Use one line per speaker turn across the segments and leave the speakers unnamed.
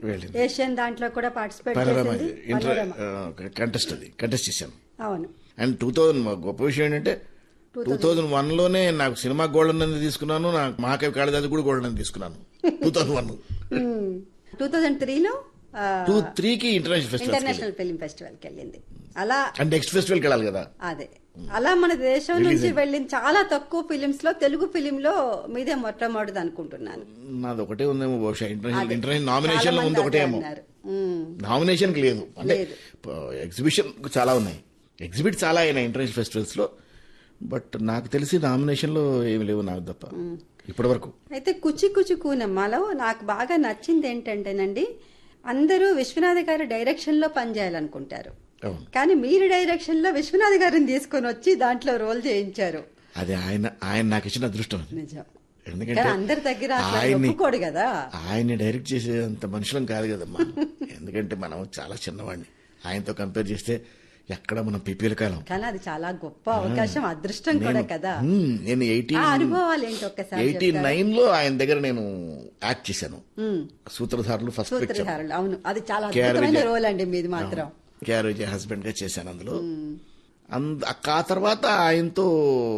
వెళ్ళింది
ఏషియన్ దాంట్లో కూడా పార్టిసిపేట్
పనోరమా
చేసింది
ఇంటర్
పనోరమా.
కంటెస్ట్ అది కంటెస్ట్ చేశాను
అవును
అండ్ టూ థౌజండ్ గొప్ప విషయం ఏంటంటే టూ థౌజండ్ వన్ లోనే నాకు సినిమా గోల్డ్ నంది తీసుకున్నాను నాకు మహాకవి కాళిదాసు కూడా గోల్డ్ నంది తీసుకున్నాను two thousand one
two thousand త్రీలో
టూ త్రీకి international festival
international film festival కి వెళ్ళింది అలా
అండ్ నెక్స్ట్ ఫెస్టివల్కి వెళ్ళాలి కదా
అదే అలా మన దేశం నుంచి వెళ్ళిన చాలా తక్కువ ఫిలిమ్స్ లో తెలుగు ఫిలిం లో మీదే మొట్టమొదటిది అనుకుంటున్నాను
నాది ఒకటే ఉందేమో బహుశా ఇంటర్నేషనల్
అదే.
ఇంటర్నేషనల్ నామినేషన్
చాలా
ఉంది
మంది
ఒకటే
అదే
ఏమో
అన్నారు. ఉమ్.
నామినేషన్ లేదు అంటే
లేదు.
ఎగ్జిబిషన్ చాలా ఉన్నాయి ఎగ్జిబిట్ చాలా అయినాయి ఇంటర్నేషనల్ ఫెస్టివల్స్ లో బట్ నాకు తెలిసి నామినేషన్ లో ఏమి లేవు నాకు తప్ప ఇప్పటి వరకు
అయితే కుచి కుచి కూనమ్మలో నాకు బాగా నచ్చింది ఏంటంటేనండి అందరూ విశ్వనాథ్ గారి డైరెక్షన్ లో పనిచేయాలనుకుంటారు
అవును
కానీ మీరు డైరెక్షన్ లో విశ్వనాథ్ గారిని తీసుకొని వచ్చి దాంట్లో రోల్ చేయించారు
అది ఆయన ఆయన నాకు ఇచ్చిన అదృష్టం అది
నిజం
ఎందుకంటే
కానీ అందరి దగ్గర అట్లా
ఆయన్ని
ఒప్పుకోడు కదా
ఆయన్ని డైరెక్ట్ చేసేంత మనుషులం కాదు కదమ్మా ఎందుకంటే మనం చాలా చిన్నవాడిని ఆయనతో కంపేర్ చేస్తే ఎక్కడ మనం పిపిఎల్ కాలం
కానీ అది చాలా గొప్ప అవకాశం అదృష్టం కూడా కదా
మ్మ్, నేను
ఆ
ఎయిటీన్
అనుభవాలు ఏంటి ఒక్కసారి
ఎయిటీ నైన్ లో ఆయన దగ్గర నేను యాక్ట్ చేశాను
ఉమ్.
సూత్రధారులు ఫస్ట్ పిక్చర్
సూత్రధారులు అవును అది చాలా
కేఆర్
అద్భుతమైన
విజయ్.
రోల్ అండి మీది మాత్రం
కేఆర్ విజయ్ హస్బెండ్ గా చేశాను అందులో అంద ఆ తర్వాత ఆయనతో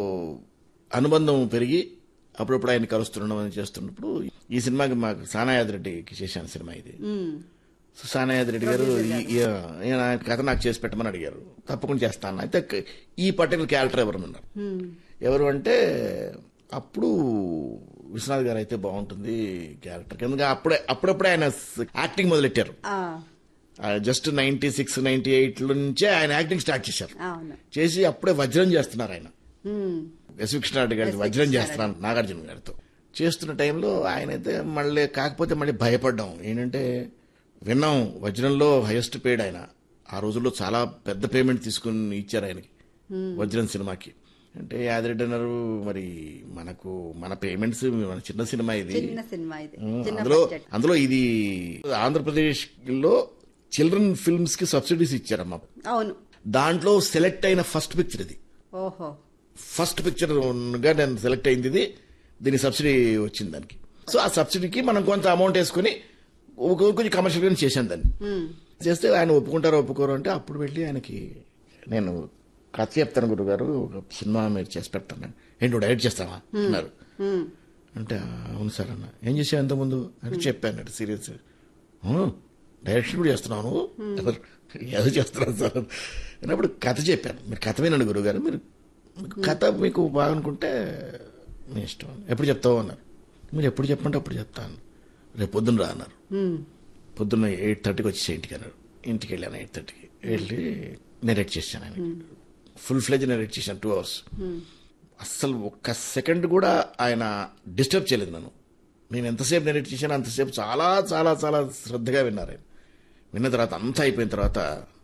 అనుబంధం పెరిగి అప్పుడప్పుడు ఆయన కలుస్తుండడం అని చేస్తున్నప్పుడు ఈ సినిమాకి మాకు సానాయాద్ రెడ్డికి చేశాను సినిమా ఇది
ఉమ్.
సో సానాయాద్ రెడ్డి గారు ఈ- ఈ- ఈయన కథ నాకు చేసి పెట్టమని అడిగారు తప్పకుండా చేస్తాను అయితే క- ఈ పర్టికులర్ క్యారెక్టర్ ఎవరు ఉన్నారు
ఉమ్.
ఎవరు అంటే అప్పుడు విశ్వనాథ్ గారు అయితే బాగుంటుంది క్యారెక్టర్ ఎందుకంటే అప్పుడే అప్పుడప్పుడే ఆయన యాక్టింగ్ మొదలెట్టారు
ఆ,
just ninety six ninety eight నుంచే ఆయన యాక్టింగ్ స్టార్ట్ చేశారు
అవును
చేసి అప్పుడే వజ్రం చేస్తున్నారు ఆయన
ఉమ్.
ఎస్ కృష్ణారెడ్డి గారి వజ్రం చేస్తున్నాను నాగార్జున గారితో చేస్తున్న టైంలో ఆయన అయితే మళ్ళీ కాకపోతే మళ్ళీ భయపడ్డాం ఏంటంటే విన్నాం వజ్రంలో హైయెస్ట్ పేడ్ ఆయన ఆ రోజుల్లో చాలా పెద్ద పేమెంట్ తీసుకుని ఇచ్చారు ఆయనకి వజ్రం సినిమాకి అంటే యాదిరెడ్డి అన్నారు మరి మనకు మన పేమెంట్స్ మన చిన్న సినిమా ఇది
చిన్న సినిమా ఇది
ఉమ్,
చిన్న
అందులో
బడ్జెట్
అందులో ఇది ఆంధ్రప్రదేశ్ లో చిల్డ్రన్ ఫిల్మ్స్ కి సబ్సిడీస్ ఇచ్చారమ్మా
అవును
దాంట్లో సెలెక్ట్ అయిన ఫస్ట్ పిక్చర్ ఇది
ఓహో
ఫస్ట్ పిక్చర్ గా నేను సెలెక్ట్ అయింది ఇది దీని సబ్సిడీ వచ్చింది దానికి సో ఆ సబ్సిడీకి మనం కొంత అమౌంట్ వేసుకుని ఒక- కొంచెం కమర్షియల్ గా చేశాను దాన్ని
ఉమ్.
చేస్తే ఆయన ఒప్పుకుంటారో ఒప్పుకోరు అంటే అప్పుడు వెళ్ళి ఆయనకి నేను కథ చెప్తాను గురువు గారు ఒక సినిమా మీరు చేసి పెడతాను ఏంటి నువ్వు డైరెక్ట్ చేస్తావా అన్నారు
ఉమ్.
అంటే "ఆ, అవును సార్ అన్న ఏం చేసావు ఎంతమంది అంటే చెప్పాను అంటే సీరియస్ డైరెక్షన్ కూడా చేస్తున్నావు నువ్వు అన్నారు, ఏదో చేస్తున్నాను సార్ అన్నప్పుడు కథ చెప్పాను మీరు కథ వినండి గురుగారు మీరు మీకు కథ మీకు బాగనుకుంటే మీ ఇష్టం ఎప్పుడు చెప్తావు అన్నారు మీరు ఎప్పుడు చెప్పంటే అప్పుడు చెప్తాను రేపు పొద్దున్న రా అన్నారు
ఉమ్.
పొద్దున్న ఎయిట్ థర్టీకి వచ్చేసి ఇంటికి అన్నారు ఇంటికి వెళ్ళాను ఎయిట్ థర్టీకి వెళ్ళి నెరేట్ చేశాను ఆయన ఫుల్ ఫ్లెజ్ నెరేట్ చేశాను టూ అవర్స్ అస్సలు ఒక్క సెకండ్ కూడా ఆయన డిస్టర్బ్ చేయలేదు నన్ను నేను ఎంతసేపు నెరేట్ చేశాను అంతసేపు చాలా చాలా చాలా శ్రద్ధగా విన్నారు ఆయన విన్న తర్వాత అంతా అయిపోయిన తర్వాత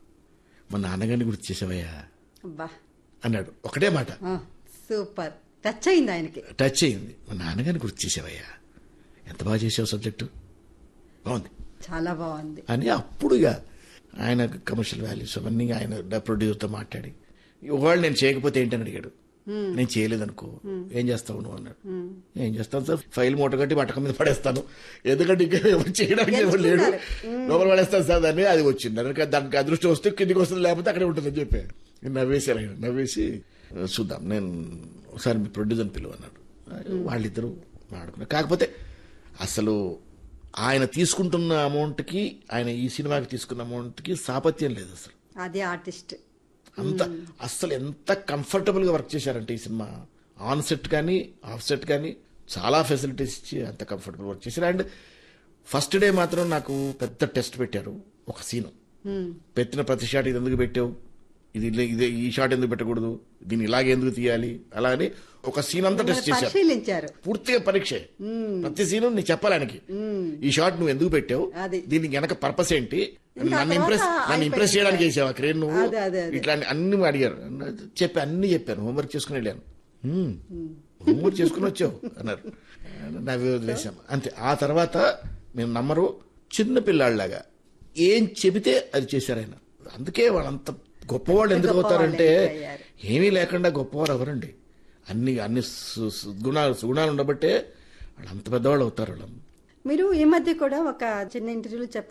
మా నాన్నగారిని గుర్తు చేసావయ్యా
అబ్బా
అన్నాడు ఒకటే మాట
ఆ, సూపర్ టచ్ అయింది ఆయనకి
టచ్ అయింది మా నాన్నగారిని గుర్తు చేసావయ్యా ఎంత బాగా చేసావు సబ్జెక్టు బాగుంది
చాలా బాగుంది
అని అప్పుడు ఇక ఆయన కమర్షియల్ వాల్యూస్ అవన్నీ ఆయన ప్రొడ్యూసర్తో మాట్లాడి ఒకవేళ నేను చేయకపోతే ఏంటని అడిగాడు నేను చేయలేదనుకో ఏం చేస్తావు నువ్వు అన్నాడు ఏం చేస్తాను సార్ ఫైల్ మూట కట్టి పట్టకం మీద పడేస్తాను ఎందుకంటే ఇంకా ఎవరు చేయడానికి ఎవరు లేడు లోపల పడేస్తాను సార్ దాన్ని అది వచ్చింది దానికి దానికి అదృష్టం వస్తే కిందికి వస్తుంది లేకపోతే అక్కడే ఉంటుందని చెప్పి నవ్వేశారు ఆయన నవ్వేసి చూద్దాం నేను ఒకసారి మీ ప్రొడ్యూసర్ని పిలువ అన్నాడు వాళ్ళిద్దరూ మాట్లాడుకున్నారు కాకపోతే అసలు ఆయన తీసుకుంటున్న అమౌంట్కి ఆయన ఈ సినిమాకి తీసుకున్న అమౌంట్కి సాపత్యం లేదు అసలు
అది ఆర్టిస్ట్
అంత అస్సలు ఎంత కంఫర్టబుల్ గా వర్క్ చేశారంటే ఈ సినిమా ఆన్ సెట్ కానీ ఆఫ్ సెట్ కానీ చాలా ఫెసిలిటీస్ ఇచ్చి అంత కంఫర్టబుల్ వర్క్ చేశారు అండ్ ఫస్ట్ డే మాత్రం నాకు పెద్ద టెస్ట్ పెట్టారు ఒక సీన్ పెట్టిన ప్రతి షాట్ ఇది ఎందుకు పెట్టావు ఇది ఇలా- ఇదే ఈ షాట్ ఎందుకు పెట్టకూడదు దీన్ని ఇలాగే ఎందుకు తీయాలి అలా అని ఒక సీన్ అంతా టెస్ట్ చేశారు
పరిశీలించారు
పూర్తిగా పరీక్ష ప్రతి సీను నీకు చెప్పాలి ఆయనకి ఈ షాట్ నువ్వు ఎందుకు పెట్టావు
అది.
దీనికి వెనక పర్పస్ ఏంటి
ఇంకా
నన్ను
తర్వాత
ఇంప్రెస్ నన్ను ఇంప్రెస్
అయిపోయింది.
చేయడానికి వేసావా క్రేన్ నువ్వు
అదే, అదే, అదే.
ఇట్లా అన్ని అడిగారు చెప్పి అన్ని చెప్పాను హోంవర్క్ చేసుకుని వెళ్ళాను హోంవర్క్ చేసుకుని వచ్చావు అన్నారు నవ్వి వదిలేసాం అంతే ఆ తర్వాత మేము నమ్మరు చిన్న పిల్లాళ్ళలాగా ఏం చెబితే అది చేశారు ఆయన అందుకే వాళ్ళంత గొప్పవాళ్ళు ఎందుకు
గొప్పవాళ్ళు
అవుతారంటే
ఎందుకు అయ్యారు?
ఏమీ లేకుండా గొప్పవారు ఎవరండి అన్ని అన్ని సు- సుగుణాలు సుగుణాలు ఉండబట్టే వాళ్ళు అంత పెద్దవాళ్ళు అవుతారు వాళ్ళు
మీరు ఈ మధ్య కూడా ఒక చిన్న ఇంటర్వ్యూలో చెప్ప